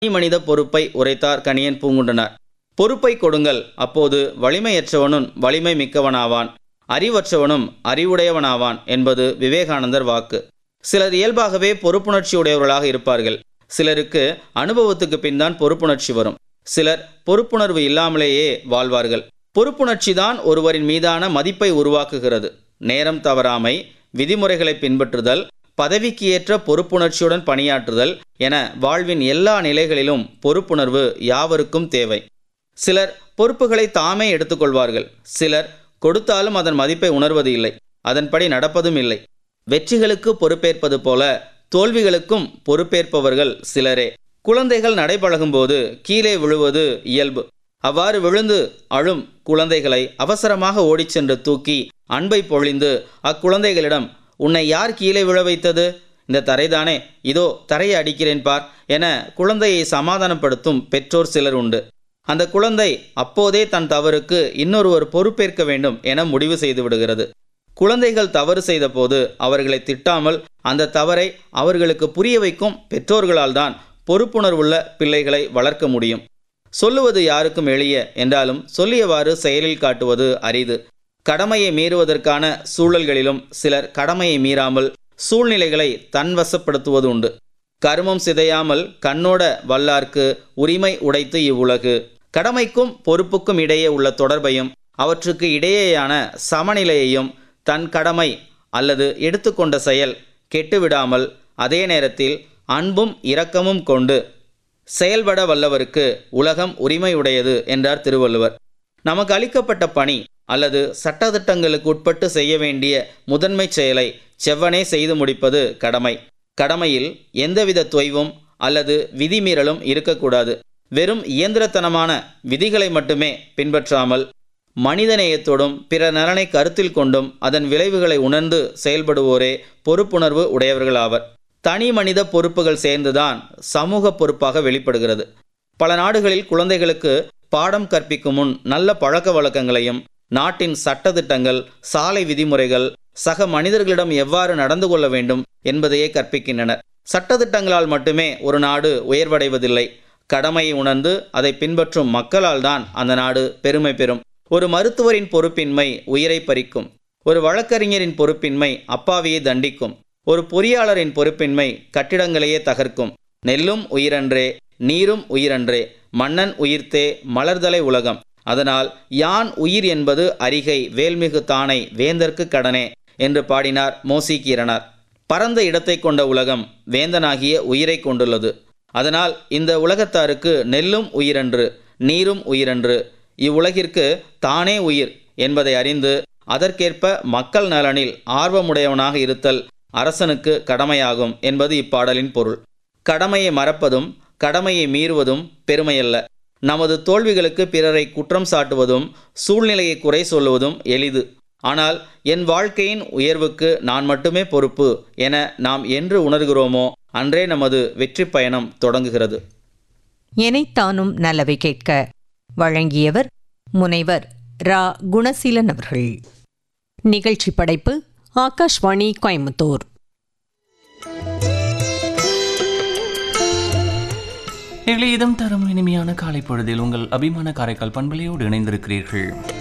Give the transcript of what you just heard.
மனித பொறுப்பை உரைத்தார் கணியன் பூங்குண்டனார் பொறுப்பை கொடுங்கள் அப்போது வலிமையற்றவனும் வலிமை மிக்கவனாவான் அறிவற்றவனும் அறிவுடையவனாவான் என்பது விவேகானந்தர் வாக்கு சிலர் இயல்பாகவே பொறுப்புணர்ச்சி உடையவர்களாக இருப்பார்கள் சிலருக்கு அனுபவத்துக்கு பின்தான் பொறுப்புணர்ச்சி வரும் சிலர் பொறுப்புணர்வு இல்லாமலேயே வாழ்வார்கள் பொறுப்புணர்ச்சி தான் ஒருவரின் மீதான மதிப்பை உருவாக்குகிறது நேரம் தவறாமை விதிமுறைகளை பின்பற்றுதல் பதவிக்கு ஏற்ற பொறுப்புணர்ச்சியுடன் பணியாற்றுதல் என வாழ்வின் எல்லா நிலைகளிலும் பொறுப்புணர்வு யாவருக்கும் தேவை சிலர் பொறுப்புகளை தாமே எடுத்துக்கொள்வார்கள் சிலர் கொடுத்தாலும் அதன் மதிப்பை உணர்வது இல்லை அதன்படி நடப்பதும் இல்லை வெற்றிகளுக்கு பொறுப்பேற்பது போல தோல்விகளுக்கும் பொறுப்பேற்பவர்கள் சிலரே குழந்தைகள் நடைபழகும்போது கீழே விழுவது இயல்பு அவ்வாறு விழுந்து அழும் குழந்தைகளை அவசரமாக ஓடிச் சென்று தூக்கி அன்பை பொழிந்து அக்குழந்தைகளிடம் உன்னை யார் கீழே விழ வைத்தது இந்த தரைதானே இதோ தரையை அடிக்கிறேன் பார் என குழந்தையை சமாதானப்படுத்தும் பெற்றோர் சிலர் உண்டு அந்த குழந்தை அப்போதே தன் தவறுக்கு இன்னொருவர் பொறுப்பேற்க வேண்டும் என முடிவு செய்து விடுகிறது குழந்தைகள் தவறு செய்த போது அவர்களை திட்டாமல் அந்த தவறை அவர்களுக்கு புரிய வைக்கும் பெற்றோர்களால் தான் பொறுப்புணர்வுள்ள பிள்ளைகளை வளர்க்க முடியும் சொல்லுவது யாருக்கும் எளிய என்றாலும் சொல்லியவாறு செயலில் காட்டுவது அரிது கடமையை மீறுவதற்கான சூழல்களிலும் சிலர் கடமையை மீறாமல் சூழ்நிலைகளை தன்வசப்படுத்துவது உண்டு கருமம் சிதையாமல் கண்ணோட வல்லார்க்கு உரிமை உடைத்து இவ்வுலகு கடமைக்கும் பொறுப்புக்கும் இடையே உள்ள தொடர்பையும் அவற்றுக்கு இடையேயான சமநிலையையும் தன் கடமை அல்லது எடுத்துக்கொண்ட செயல் கெட்டுவிடாமல் அதே நேரத்தில் அன்பும் இரக்கமும் கொண்டு செயல்பட வல்லவருக்கு உலகம் உரிமையுடையது என்றார் திருவள்ளுவர் நமக்கு அளிக்கப்பட்ட பணி அல்லது சட்டத்திட்டங்களுக்கு உட்பட்டு செய்ய வேண்டிய முதன்மை செயலை செவ்வனே செய்து முடிப்பது கடமை கடமையில் எந்தவித தொய்வும் அல்லது விதிமீறலும் இருக்கக்கூடாது வெறும் இயந்திரத்தனமான விதிகளை மட்டுமே பின்பற்றாமல் மனிதநேயத்தோடும் பிற நலனை கருத்தில் கொண்டும் அதன் விளைவுகளை உணர்ந்து செயல்படுவோரே பொறுப்புணர்வு உடையவர்களாவர் தனி மனித பொறுப்புகள் சேர்ந்துதான் சமூக பொறுப்பாக வெளிப்படுகிறது பல நாடுகளில் குழந்தைகளுக்கு பாடம் கற்பிக்கும் முன் நல்ல பழக்க வழக்கங்களையும் நாட்டின் சட்டத்திட்டங்கள் சாலை விதிமுறைகள் சக மனிதர்களிடம் எவ்வாறு நடந்து கொள்ள வேண்டும் என்பதையே கற்பிக்கின்றனர் சட்டத்திட்டங்களால் மட்டுமே ஒரு நாடு உயர்வடைவதில்லை கடமையை உணர்ந்து அதை பின்பற்றும் மக்களால் தான் அந்த நாடு பெருமை பெறும் ஒரு மருத்துவரின் பொறுப்பின்மை உயிரை பறிக்கும் ஒரு வழக்கறிஞரின் பொறுப்பின்மை அப்பாவியை தண்டிக்கும் ஒரு பொறியாளரின் பொறுப்பின்மை கட்டிடங்களையே தகர்க்கும் நெல்லும் உயிரன்றே நீரும் உயிரன்றே மன்னன் உயிர்த்தே மலர்தலை உலகம் அதனால் யான் உயிர் என்பது அரிகை வேல்மிகு தானை வேந்தற்கு கடனே என்று பாடினார் மோசி கீரனார் பரந்த இடத்தை கொண்ட உலகம் வேந்தனாகிய உயிரை கொண்டுள்ளது அதனால் இந்த உலகத்தாருக்கு நெல்லும் உயிரன்று நீரும் உயிரன்று இவ்வுலகிற்கு தானே உயிர் என்பதை அறிந்து அதற்கேற்ப மக்கள் நலனில் ஆர்வமுடையவனாக இருத்தல் அரசனுக்கு கடமையாகும் என்பது இப்பாடலின் பொருள் கடமையை மறப்பதும் கடமையை மீறுவதும் பெருமையல்ல நமது தோல்விகளுக்கு பிறரை குற்றம் சாட்டுவதும் சூழ்நிலையை குறை சொல்லுவதும் எளிது ஆனால் என் வாழ்க்கையின் உயர்வுக்கு நான் மட்டுமே பொறுப்பு என நாம் என்று உணர்கிறோமோ அன்றே நமது வெற்றி பயணம் தொடங்குகிறது எனைத்தானும் நல்லவை கேட்க வழங்கியவர் முனைவர் ரா குணசீலன் அவர்கள் நிகழ்ச்சி படைப்பு ஆகாஷ்வாணி கோயம்புத்தூர் எங்களை இதம் தரும் இனிமையான காலை பொழுதில் உங்கள் அபிமான காரைக்கால் பண்பலையோடு இணைந்திருக்கிறீர்கள்